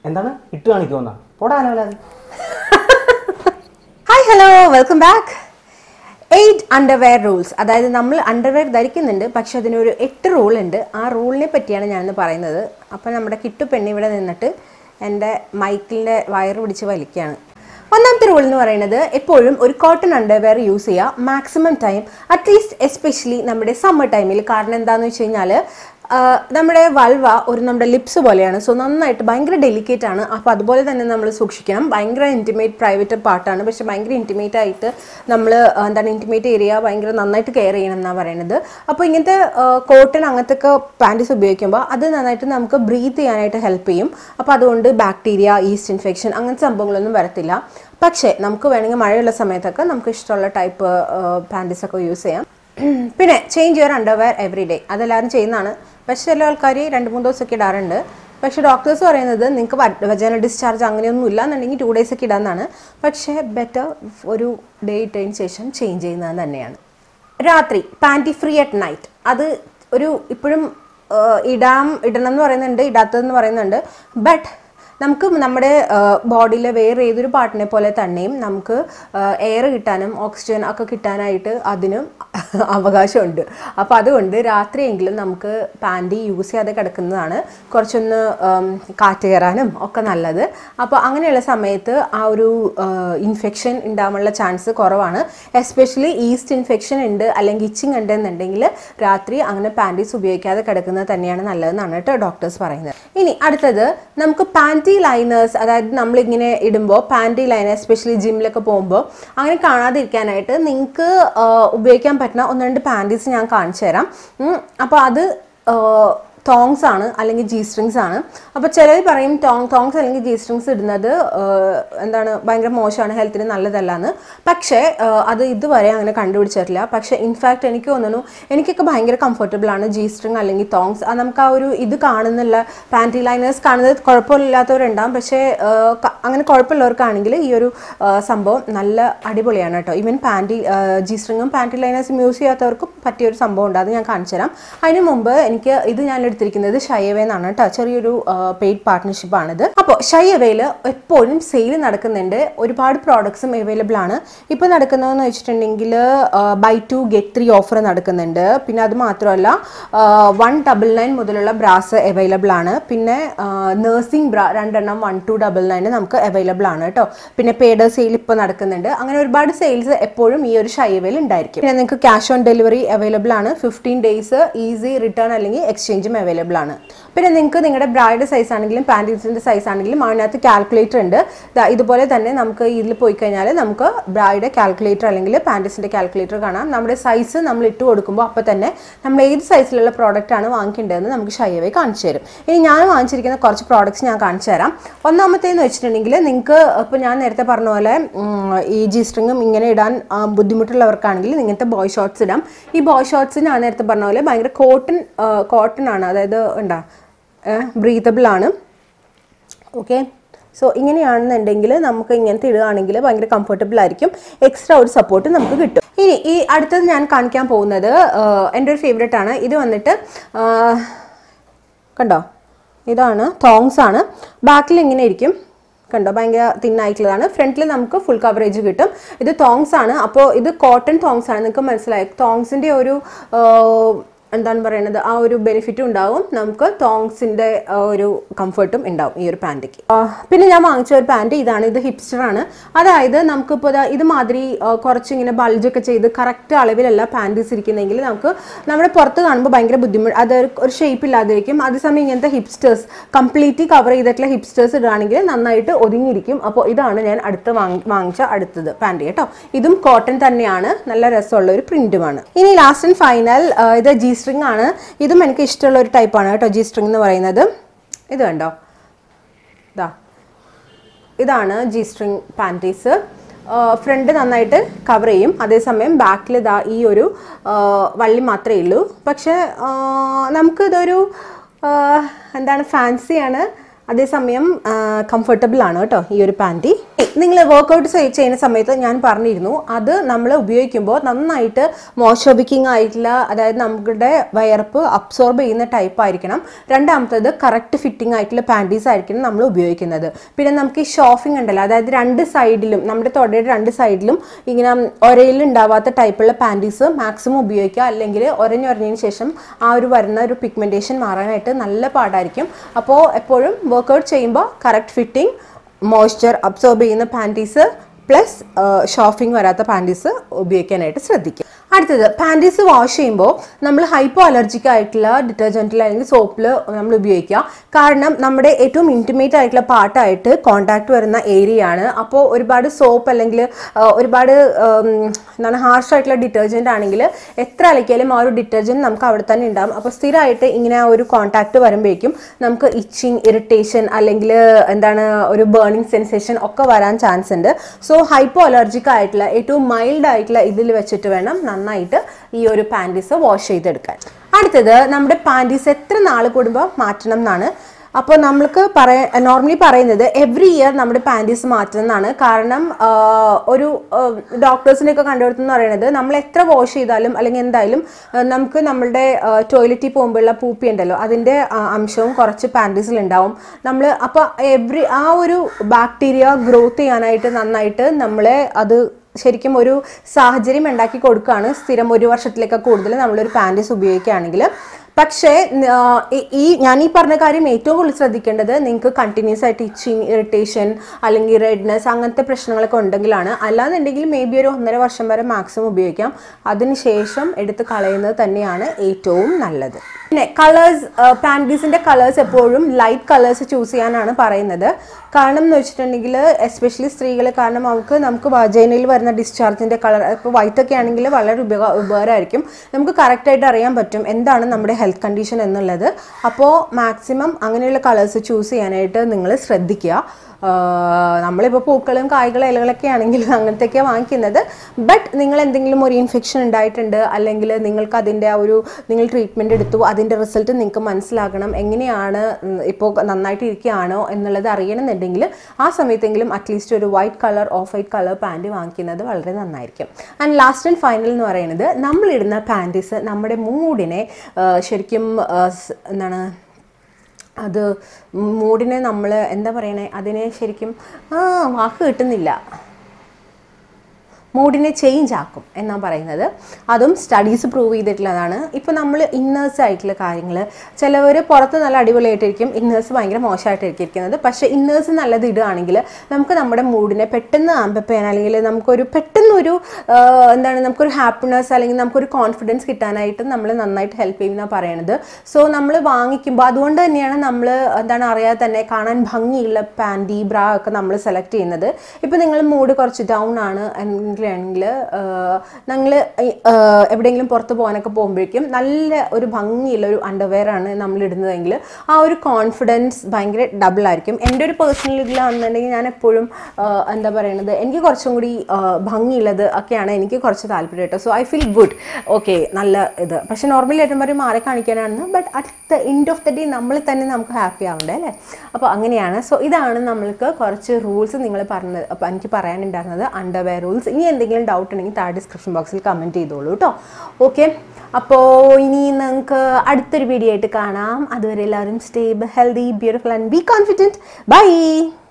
എന്താണ് ഇട്ട് കാണിക്കുമെന്നാ പോടാ അലവലാതെ hi hello welcome back eight underwear rules അതായത് നമ്മൾ അണ്ടർവെയർ ധരിക്കുന്നുണ്ട് പക്ഷെ അതിനൊരു എട്ട് റൂൾ ഉണ്ട് ആ റൂളിനെ പറ്റിയാണ് ഞാനിന്ന് പറയുന്നത് അപ്പോൾ നമ്മുടെ കിട്ടു പെണ്ണി ഇവിടെ നിന്നിട്ട് എൻ്റെ മൈക്കിളിൻ്റെ വയറ് പിടിച്ച് വലിക്കുകയാണ് ഒന്നാമത്തെ റൂൾ എന്ന് പറയുന്നത് എപ്പോഴും ഒരു കോട്ടൺ അണ്ടർവെയർ യൂസ് ചെയ്യുക മാക്സിമം ടൈം അറ്റ്ലീസ്റ്റ് എസ്പെഷ്യലി നമ്മുടെ സമ്മർ ടൈമിൽ കാരണം എന്താണെന്ന് വെച്ച് കഴിഞ്ഞാൽ നമ്മുടെ വൽവ ഒരു നമ്മുടെ ലിപ്സ് പോലെയാണ് സോ നന്നായിട്ട് ഭയങ്കര ഡെലിക്കേറ്റ് ആണ് അപ്പോൾ അതുപോലെ തന്നെ നമ്മൾ സൂക്ഷിക്കണം ഭയങ്കര ഇൻറ്റിമേറ്റ് പ്രൈവറ്റ് പാർട്ടാണ് പക്ഷെ ഭയങ്കര ഇൻറ്റിമേറ്റ് ആയിട്ട് നമ്മൾ എന്താണ് ഇൻറ്റിമേറ്റ് ഏരിയ ഭയങ്കര നന്നായിട്ട് കെയർ ചെയ്യണം എന്നാണ് പറയുന്നത് അപ്പോൾ ഇങ്ങനത്തെ കോട്ടൺ അങ്ങനത്തെ ഒക്കെ പാൻറ്റീസ് ഉപയോഗിക്കുമ്പോൾ അത് നന്നായിട്ട് നമുക്ക് ബ്രീത്ത് ചെയ്യാനായിട്ട് ഹെൽപ്പ് ചെയ്യും അപ്പോൾ അതുകൊണ്ട് ബാക്ടീരിയ ഈസ്റ്റ് ഇൻഫെക്ഷൻ അങ്ങനത്തെ സംഭവങ്ങളൊന്നും വരത്തില്ല പക്ഷേ നമുക്ക് വേണമെങ്കിൽ മഴയുള്ള സമയത്തൊക്കെ നമുക്ക് ഇഷ്ടമുള്ള ടൈപ്പ് പാൻറ്റീസ് ഒക്കെ യൂസ് ചെയ്യാം പിന്നെ change your underwear every day അതെല്ലാവരും ചെയ്യുന്നതാണ് പക്ഷെ ചില ആൾക്കാർ രണ്ട് മൂന്ന് ദിവസമൊക്കെ ഇടാറുണ്ട് പക്ഷെ ഡോക്ടേഴ്സ് പറയുന്നത് നിങ്ങൾക്ക് വജനൽ ഡിസ്ചാർജ് അങ്ങനെയൊന്നും ഇല്ല എന്നുണ്ടെങ്കിൽ ടു ഡേയ്സ് ഒക്കെ ഇടാമെന്നാണ് പക്ഷേ ബെറ്റർ ഒരു ഡേ ഇട്ടതിന് ശേഷം ചേഞ്ച് ചെയ്യുന്നത് തന്നെയാണ് രാത്രി പാൻറ്റി ഫ്രീ അറ്റ് നൈറ്റ് അത് ഒരു ഇപ്പോഴും ഇടാം ഇടണം എന്ന് പറയുന്നുണ്ട് ഇടാത്തതെന്ന് പറയുന്നുണ്ട് ബട്ട് നമുക്ക് നമ്മുടെ ബോഡിയിലെ വേറെ ഏതൊരു പാർട്ടിനെ പോലെ തന്നെയും നമുക്ക് എയർ കിട്ടാനും ഓക്സിജൻ ഒക്കെ കിട്ടാനായിട്ട് അതിനും അവകാശമുണ്ട് അപ്പോൾ അതുകൊണ്ട് രാത്രിയെങ്കിലും നമുക്ക് പാൻറ്റി യൂസ് ചെയ്യാതെ കിടക്കുന്നതാണ് കുറച്ചൊന്ന് കാറ്റ് കയറാനും ഒക്കെ നല്ലത് അപ്പോൾ അങ്ങനെയുള്ള സമയത്ത് ആ ഒരു ഇൻഫെക്ഷൻ ഉണ്ടാവാനുള്ള ചാൻസ് കുറവാണ് എസ്പെഷ്യലി ഈസ്റ്റ് ഇൻഫെക്ഷൻ ഉണ്ട് അല്ലെങ്കിൽ ഇച്ചിങ് ഉണ്ട് എന്നുണ്ടെങ്കിൽ രാത്രി അങ്ങനെ പാൻറ്റീസ് ഉപയോഗിക്കാതെ കിടക്കുന്നത് തന്നെയാണ് നല്ലതെന്നാണ് കേട്ടോ ഡോക്ടേഴ്സ് പറയുന്നത് ഇനി അടുത്തത് നമുക്ക് പാൻറ്റി ലൈനേഴ്സ് അതായത് നമ്മളിങ്ങനെ ഇടുമ്പോൾ പാൻറ്റി ലൈനർ എസ്പെഷ്യലി ജിമ്മിലൊക്കെ പോകുമ്പോൾ അങ്ങനെ കാണാതിരിക്കാനായിട്ട് നിങ്ങൾക്ക് ഉപയോഗിക്കാൻ പറ്റുന്ന ഒന്ന് രണ്ട് പാൻറ്റീസ് ഞാൻ കാണിച്ചു തരാം അപ്പോൾ അത് തോങ്സ് ആണ് അല്ലെങ്കിൽ ജി സ്ട്രിങ്സ് ആണ് അപ്പോൾ ചിലർ പറയും ടോങ് തോങ്സ് അല്ലെങ്കിൽ ജി സ്ട്രിങ്സ് ഇടുന്നത് എന്താണ് ഭയങ്കര മോശമാണ് ഹെൽത്തിന് നല്ലതല്ല എന്ന് പക്ഷേ അത് ഇതുവരെ അങ്ങനെ കണ്ടുപിടിച്ചിട്ടില്ല പക്ഷേ ഇൻഫാക്റ്റ് എനിക്ക് തോന്നുന്നു എനിക്കൊക്കെ ഭയങ്കര കംഫർട്ടബിൾ ആണ് ജി സ്ട്രിങ് അല്ലെങ്കിൽ തോങ്സ് അത് നമുക്ക് ആ ഒരു ഇത് കാണുന്നില്ല പാൻറ്റി ലൈനേഴ്സ് കാണുന്നത് കുഴപ്പമില്ലാത്തവരുണ്ടാവും പക്ഷേ അങ്ങനെ കുഴപ്പമുള്ളവർക്കാണെങ്കിൽ ഈ ഒരു സംഭവം നല്ല അടിപൊളിയാണ് കേട്ടോ ഈവൻ പാൻറ്റി ജി സ്ട്രിങ്ങും പാൻറ്റി ലൈനേഴ്സും യൂസ് ചെയ്യാത്തവർക്കും പറ്റിയൊരു സംഭവം ഉണ്ട് അത് ഞാൻ കാണിച്ചു തരാം അതിന് മുമ്പ് എനിക്ക് ഇത് ഞാൻ എടുത്തിരിക്കുന്നത് ഷയവേ എന്നാണ് കേട്ടോ ചെറിയൊരു പെയ്ഡ് പാർട്ട്ണർഷിപ്പ് ആണിത് അപ്പോൾ ഷയവയിൽ എപ്പോഴും സെയിൽ നടക്കുന്നുണ്ട് ഒരുപാട് പ്രോഡക്ട്സും അവൈലബിൾ ആണ് ഇപ്പോൾ നടക്കുന്നതെന്ന് വെച്ചിട്ടുണ്ടെങ്കിൽ buy two get three offer നടക്കുന്നുണ്ട് പിന്നെ അത് മാത്രമല്ല വൺ ഡബിൾ നയൻ മുതലുള്ള ബ്രാസ് അവൈലബിൾ ആണ് പിന്നെ നേഴ്സിംഗ് ബ്രാ രണ്ടെണ്ണം വൺ ടു ഡബിൾ നയൻ നമുക്ക് അവൈലബിൾ ആണ് കേട്ടോ പിന്നെ പേഡ് സെയിൽ ഇപ്പോൾ നടക്കുന്നുണ്ട് അങ്ങനെ ഒരുപാട് സെയിൽസ് എപ്പോഴും ഈ ഒരു ഷയവയിൽ ഉണ്ടായിരിക്കും പിന്നെ നിങ്ങൾക്ക് ക്യാഷ് ഓൺ ഡെലിവറി അവൈലബിൾ ആണ് ഫിഫ്റ്റീൻ ഡേയ്സ് ഈസി റിട്ടേൺ അല്ലെങ്കിൽ എക്സ്ചേഞ്ചും അവൈലബിൾ ആണ് പിന്നെ നിങ്ങൾക്ക് നിങ്ങളുടെ ബ്രൈഡ് സൈസ് ആണെങ്കിലും പാൻറ്റീസിൻ്റെ സൈസ് ആണെങ്കിലും അതിനകത്ത് കാൽക്കുലേറ്റർ ഉണ്ട് ഇതുപോലെ തന്നെ നമുക്ക് ഇതിൽ പോയി കഴിഞ്ഞാൽ നമുക്ക് ബ്രൈഡ് കാൽക്കുലേറ്റർ അല്ലെങ്കിൽ പാൻറ്റീസിൻ്റെ കാൽക്കുലേറ്റർ കാണാം നമ്മുടെ സൈസ് നമ്മൾ ഇട്ട് കൊടുക്കുമ്പോൾ അപ്പോൾ തന്നെ നമ്മൾ ഏത് സൈസിലുള്ള പ്രോഡക്റ്റ് ആണ് വാങ്ങിക്കേണ്ടതെന്ന് നമുക്ക് ഷൈവേ കാണിച്ചു തരും ഇനി ഞാൻ വാങ്ങിച്ചിരിക്കുന്ന കുറച്ച് പ്രോഡക്റ്റ്സ് ഞാൻ കാണിച്ചു തരാം ഒന്നാമത്തേന്ന് വെച്ചിട്ടുണ്ടെങ്കിൽ നിങ്ങൾക്ക് ഇപ്പോൾ ഞാൻ നേരത്തെ പറഞ്ഞ പോലെ ഈ ജി സ്ട്രിങ്ങും ഇങ്ങനെ ഇടാൻ ബുദ്ധിമുട്ടുള്ളവർക്കാണെങ്കിൽ ഇങ്ങനത്തെ ബോയ് ഷോർട്സ് ഇടാം ഈ ബോയ് ഷോർട്സ് ഞാൻ നേരത്തെ പറഞ്ഞ പോലെ ഭയങ്കര കോട്ടൺ കോട്ടൺ ആണ് അതായത് ഉണ്ടാ ബ്രീതബിൾ ആണ് ഓക്കെ സോ ഇങ്ങനെയാണെന്നുണ്ടെങ്കിൽ നമുക്ക് ഇങ്ങനത്തെ ഇടുകയാണെങ്കിൽ ഭയങ്കര കംഫർട്ടബിൾ ആയിരിക്കും എക്സ്ട്രാ ഒരു സപ്പോർട്ട് നമുക്ക് കിട്ടും ഇനി ഈ അടുത്തത് ഞാൻ കാണിക്കാൻ പോകുന്നത് എൻ്റെ ഒരു ഫേവറേറ്റ് ആണ് ഇത് വന്നിട്ട് കണ്ടോ ഇതാണ് തോങ്സ് ആണ് ബാക്കിൽ ഇങ്ങനെ ഇരിക്കും കണ്ടോ ഭയങ്കര തിന്നായിട്ടുള്ളതാണ് ഫ്രണ്ടിൽ നമുക്ക് ഫുൾ കവറേജ് കിട്ടും ഇത് തോങ്സ് ആണ് അപ്പോൾ ഇത് കോട്ടൺ തോങ്സ് ആണ് നിങ്ങൾക്ക് മനസ്സിലായി തോങ്സിൻ്റെ ഒരു എന്താണ് പറയുന്നത് ആ ഒരു ബെനിഫിറ്റും ഉണ്ടാവും നമുക്ക് തോങ്സിൻ്റെ ഒരു കംഫർട്ടും ഉണ്ടാവും ഈ ഒരു പാൻറ്റിക്ക് പിന്നെ ഞാൻ വാങ്ങിച്ച ഒരു പാൻറ്റ് ഇതാണ് ഇത് ഹിപ്സ്റ്റർ ആണ് അതായത് നമുക്കിപ്പോൾ ഇത് മാതിരി കുറച്ചിങ്ങനെ ബൾജൊക്കെ ചെയ്ത് കറക്റ്റ് അളവിലല്ല പാൻറ്റീസ് ഇരിക്കുന്നെങ്കിൽ നമുക്ക് നമ്മുടെ പുറത്ത് കാണുമ്പോൾ ഭയങ്കര ബുദ്ധിമുട്ട് അത് ഒരു ഷേപ്പ് ഇല്ലാതിരിക്കും അതേസമയം ഇങ്ങനത്തെ ഹിപ്സ്റ്റേഴ്സ് കംപ്ലീറ്റ്ലി കവർ ചെയ്തിട്ടുള്ള ഹിപ്സ്റ്റേഴ്സ് ഇടുകയാണെങ്കിൽ നന്നായിട്ട് ഒതുങ്ങിയിരിക്കും അപ്പോൾ ഇതാണ് ഞാൻ അടുത്ത് വാങ്ങി വാങ്ങിച്ച അടുത്തത് പാൻറ്റ് കേട്ടോ ഇതും കോട്ടൺ തന്നെയാണ് നല്ല രസമുള്ള ഒരു പ്രിൻറ്റുമാണ് ഇനി ലാസ്റ്റ് ആൻഡ് ഫൈനൽ ഇത് ജി സ്ട്രിങ് ആണ് ഇതും എനിക്ക് ഇഷ്ടമുള്ള ഒരു ടൈപ്പാണ് കേട്ടോ ജി സ്ട്രിങ് എന്ന് പറയുന്നത് ഇത് കണ്ടോ ഇതാ ഇതാണ് ജി സ്ട്രിങ് പാൻറ്റീസ് ഫ്രണ്ട് നന്നായിട്ട് കവർ ചെയ്യും അതേസമയം ബാക്കിൽ ഇതാ ഈ ഒരു വള്ളി മാത്രമേ ഉള്ളൂ പക്ഷേ നമുക്കിതൊരു എന്താണ് ഫാൻസിയാണ് അതേസമയം കംഫർട്ടബിൾ ആണ് കേട്ടോ ഈ ഒരു പാൻറ്റി നിങ്ങൾ വർക്കൗട്ട് ചെയ്യുന്ന സമയത്ത് ഞാൻ പറഞ്ഞിരുന്നു അത് നമ്മൾ ഉപയോഗിക്കുമ്പോൾ നന്നായിട്ട് മോശോബിക്കിംഗ് ആയിട്ടുള്ള അതായത് നമ്മുടെ വയർപ്പ് അബ്സോർബ് ചെയ്യുന്ന ടൈപ്പ് ആയിരിക്കണം രണ്ടാമത്തത് കറക്റ്റ് ഫിറ്റിംഗ് ആയിട്ടുള്ള പാൻറ്റീസ് ആയിരിക്കണം നമ്മൾ ഉപയോഗിക്കുന്നത് പിന്നെ നമുക്ക് ഈ ഷോഫിംഗ് ഉണ്ടല്ലോ അതായത് രണ്ട് സൈഡിലും നമ്മുടെ തൊടയുടെ രണ്ട് സൈഡിലും ഇങ്ങനെ ഒരയിൽ ഉണ്ടാവാത്ത ടൈപ്പുള്ള പാൻറ്റീസ് മാക്സിമം ഉപയോഗിക്കുക അല്ലെങ്കിൽ ഒരഞ്ഞൊരഞ്ഞതിന് ശേഷം ആ ഒരു വരുന്ന ഒരു പിഗ്മെൻറ്റേഷൻ മാറാനായിട്ട് നല്ല പാടായിരിക്കും അപ്പോൾ എപ്പോഴും വർക്കൗട്ട് ചെയ്യുമ്പോൾ കറക്റ്റ് ഫിറ്റിംഗ് മോയ്സ്ചർ അബ്സോർബ് ചെയ്യുന്ന പാൻറ്റീസ് പ്ലസ് ഷോഫിംഗ് വരാത്ത പാൻറ്റീസ് ഉപയോഗിക്കാനായിട്ട് ശ്രദ്ധിക്കുക അടുത്തത് പാൻറ്റീസ് വാഷ് ചെയ്യുമ്പോൾ നമ്മൾ ഹൈപ്പോ അലർജിക് ആയിട്ടുള്ള ഡിറ്റർജൻറ്റിൽ അല്ലെങ്കിൽ സോപ്പിൽ നമ്മൾ ഉപയോഗിക്കുക കാരണം നമ്മുടെ ഏറ്റവും ഇൻറ്റിമേറ്റ് ആയിട്ടുള്ള പാർട്ടായിട്ട് കോണ്ടാക്ട് വരുന്ന ഏരിയ ആണ് അപ്പോൾ ഒരുപാട് സോപ്പ് അല്ലെങ്കിൽ ആ, ഒരുപാട് ഉം, എന്താണ് ഹാർഷ് ആയിട്ടുള്ള ഡിറ്റർജൻ്റ് ആണെങ്കിൽ എത്ര അലക്കിയാലും ആ ഒരു ഡിറ്റർജൻറ്റ് നമുക്ക് അവിടെ തന്നെ ഉണ്ടാകും അപ്പോൾ സ്ഥിരമായിട്ട് ഇങ്ങനെ ആ ഒരു കോണ്ടാക്ട് വരുമ്പോഴേക്കും നമുക്ക് ഇച്ചിങ് ഇറിറ്റേഷൻ അല്ലെങ്കിൽ എന്താണ് ഒരു ബേണിംഗ് സെൻസേഷൻ ഒക്കെ വരാൻ ചാൻസ് ഉണ്ട് സോ ഹൈപ്പോ അലർജിക് ആയിട്ടുള്ള ഏറ്റവും മൈൽഡ് ആയിട്ടുള്ള ഇതിൽ വെച്ചിട്ട് വേണം നന്നായിട്ട് ഈ ഒരു പാൻറ്റീസ് വാഷ് ചെയ്തെടുക്കാൻ അടുത്തത് നമ്മുടെ പാൻറ്റീസ് എത്ര നാൾ കൂടുമ്പോൾ മാറ്റണം എന്നാണ് അപ്പോൾ നമ്മൾക്ക് പറയ നോർമലി പറയുന്നത് എവറി ഇയർ നമ്മുടെ പാൻറ്റീസ് മാറ്റണം എന്നാണ് കാരണം ആ, ഒരു ഡോക്ടേഴ്സിനെയൊക്കെ കണ്ടുപിടുത്തെന്ന് പറയുന്നത് നമ്മൾ എത്ര വാഷ് ചെയ്താലും അല്ലെങ്കിൽ എന്തായാലും ആ, നമുക്ക് നമ്മളുടെ ടോയ്ലറ്റിൽ പോകുമ്പോഴുള്ള പൂപ്പി ഉണ്ടല്ലോ അതിൻ്റെ ആ, അംശവും കുറച്ച് പാൻറ്റീസിൽ ഉണ്ടാവും നമ്മൾ അപ്പോൾ എവറി ആ ഒരു ബാക്ടീരിയ ഗ്രോത്ത് ചെയ്യാനായിട്ട് നന്നായിട്ട് നമ്മളെ അത് ശരിക്കും ഒരു സാഹചര്യം ഉണ്ടാക്കി കൊടുക്കുകയാണ് സ്ഥിരം ഒരു വർഷത്തിലേക്ക് കൂടുതൽ നമ്മളൊരു പാൻറ്റീസ് ഉപയോഗിക്കുകയാണെങ്കിൽ പക്ഷേ ആ, ഈ- ഈ ഞാൻ ഈ പറഞ്ഞ കാര്യം ഏറ്റവും കൂടുതൽ ശ്രദ്ധിക്കേണ്ടത് നിങ്ങൾക്ക് കണ്ടിന്യൂസ് ആയിട്ട് ഇച്ചിങ് ഇറിറ്റേഷൻ അല്ലെങ്കിൽ റെഡ്നെസ് അങ്ങനത്തെ പ്രശ്നങ്ങളൊക്കെ ഉണ്ടെങ്കിലാണ് അല്ലാന്നുണ്ടെങ്കിൽ മേ ബി ഒരു ഒന്നര വർഷം വരെ മാക്സിമം ഉപയോഗിക്കാം അതിനുശേഷം എടുത്ത് കളയുന്നത് തന്നെയാണ് ഏറ്റവും നല്ലത് പിന്നെ കളേഴ്സ് പാൻറ്റീസിൻ്റെ കളേഴ്സ് എപ്പോഴും ലൈറ്റ് കളേഴ്സ് ചൂസ് ചെയ്യാനാണ് പറയുന്നത് കാരണം എന്ന് വെച്ചിട്ടുണ്ടെങ്കിൽ എസ്പെഷ്യലി സ്ത്രീകൾ കാരണം അവർക്ക് നമുക്ക് വജൈനയിൽ വരുന്ന ഡിസ്ചാർജിൻ്റെ കളർ ഇപ്പോൾ വൈറ്റ് ഒക്കെ ആണെങ്കിൽ വളരെ ഉപയോഗ ഉപകാരമായിരിക്കും നമുക്ക് കറക്റ്റായിട്ട് അറിയാൻ പറ്റും എന്താണ് നമ്മുടെ ഹെൽത്ത് കണ്ടീഷൻ എന്നുള്ളത് അപ്പോൾ മാക്സിമം അങ്ങനെയുള്ള കളേഴ്സ് ചൂസ് ചെയ്യാനായിട്ട് നിങ്ങൾ ശ്രദ്ധിക്കുക ആഹ് നമ്മളിപ്പോൾ പൂക്കളും കായ്കളും ഇലകളൊക്കെ ആണെങ്കിൽ അങ്ങനത്തെയൊക്കെയാണ് വാങ്ങിക്കുന്നത് ബട്ട് നിങ്ങൾ എന്തെങ്കിലും ഒരു ഇൻഫെക്ഷൻ ഉണ്ടായിട്ടുണ്ട് അല്ലെങ്കിൽ നിങ്ങൾക്ക് അതിൻ്റെ ആ ഒരു നിങ്ങൾ ട്രീറ്റ്മെൻറ്റ് എടുത്തു അതിൻ്റെ റിസൾട്ട് നിങ്ങൾക്ക് മനസ്സിലാക്കണം എങ്ങനെയാണ് ഉം, ഇപ്പോൾ നന്നായിട്ട് ഇരിക്കുകയാണോ എന്നുള്ളത് അറിയണമെന്നുണ്ടെങ്കിൽ ആ സമയത്തെങ്കിലും അറ്റ്ലീസ്റ്റ് ഒരു white colour off white colour pant വാങ്ങിക്കുന്നത് വളരെ നന്നായിരിക്കും ആൻഡ് ലാസ്റ്റ് ആൻഡ് ഫൈനൽ എന്ന് പറയുന്നത് നമ്മളിടുന്ന പാൻറ്റീസ് നമ്മുടെ മൂഡിനെ ആഹ്, ശരിക്കും ആഹ്, സ്- എന്താണ് അത് മൂഡിനെ നമ്മൾ എന്താ പറയണേ അതിനെ ശരിക്കും ആ വാക്ക് കിട്ടുന്നില്ല മൂഡിനെ ചേഞ്ച് ആക്കും എന്നാണ് പറയുന്നത് അതും സ്റ്റഡീസ് പ്രൂവ് ചെയ്തിട്ടുള്ളതാണ് ഇപ്പോൾ നമ്മൾ ഇന്നേഴ്സ് ആയിട്ടുള്ള കാര്യങ്ങൾ ചിലവർ പുറത്ത് നല്ല അടിപൊളിയായിട്ടിരിക്കും ഇന്നേഴ്സ് ഭയങ്കര മോശമായിട്ടായിരിക്കും ഇരിക്കുന്നത് പക്ഷേ ഇന്നേഴ്സ് നല്ലത് ഇടുകയാണെങ്കിൽ നമുക്ക് നമ്മുടെ മൂഡിനെ പെട്ടെന്ന് ആമ്പപ്പ് ചെയ്യാൻ അല്ലെങ്കിൽ നമുക്കൊരു പെട്ടെന്നൊരു ആ, എന്താണ് നമുക്കൊരു ഹാപ്പിനെസ് അല്ലെങ്കിൽ നമുക്കൊരു കോൺഫിഡൻസ് കിട്ടാനായിട്ട് നമ്മൾ നന്നായിട്ട് ഹെൽപ്പ് ചെയ്യുമെന്നാണ് പറയണത് സോ നമ്മൾ വാങ്ങിക്കുമ്പോൾ അതുകൊണ്ട് തന്നെയാണ് നമ്മൾ എന്താണ് അറിയാതെ തന്നെ കാണാൻ ഭംഗിയുള്ള പാൻറ്റി ബ്രാ ഒക്കെ നമ്മൾ സെലക്ട് ചെയ്യുന്നത് ഇപ്പോൾ നിങ്ങൾ മൂഡ് കുറച്ച് ഡൗൺ ആണ് എങ്കിലാണെങ്കിൽ ഞങ്ങൾ എവിടെയെങ്കിലും പുറത്ത് പോകാനൊക്കെ പോകുമ്പോഴേക്കും നല്ല ഒരു ഭംഗിയുള്ള ഒരു അണ്ടർവെയർ ആണ് നമ്മൾ ഇടുന്നതെങ്കിൽ ആ ഒരു കോൺഫിഡൻസ് ഭയങ്കര ഡബിൾ ആയിരിക്കും എൻ്റെ ഒരു പേഴ്സണൽ ഇതിലാണെന്നുണ്ടെങ്കിൽ ഞാൻ എപ്പോഴും ആ, എന്താ പറയണത് എനിക്ക് കുറച്ചും കൂടി ആ, ഭംഗിയുള്ളത് ഒക്കെയാണ് എനിക്ക് കുറച്ച് താല്പര്യം കേട്ടോ so I feel good okay നല്ല ഇത് പക്ഷേ നോർമലി ഏറ്റവും പറയും മാറി കാണിക്കാനാണ് but at the end of the day നമ്മൾ തന്നെ നമുക്ക് ഹാപ്പി ആവണ്ടേ അല്ലേ അപ്പോൾ അങ്ങനെയാണ് സോ ഇതാണ് നമ്മൾക്ക് കുറച്ച് റൂൾസ് നിങ്ങൾ പറഞ്ഞത് അപ്പോൾ എനിക്ക് പറയാനുണ്ടായിരുന്നത് അണ്ടർവെയർ റൂൾസ് ഇനി എന്തെങ്കിലും ഡൗട്ട് ഉണ്ടെങ്കിൽ താഴെ ഡിസ്ക്രിപ്ഷൻ ബോക്സിൽ കമൻറ്റ് ചെയ്തോളൂ കേട്ടോ ഓക്കെ അപ്പോൾ ഇനി നിങ്ങൾക്ക് അടുത്തൊരു വീഡിയോ ആയിട്ട് കാണാം അതുവരെ എല്ലാവരും stay healthy beautiful and be confident by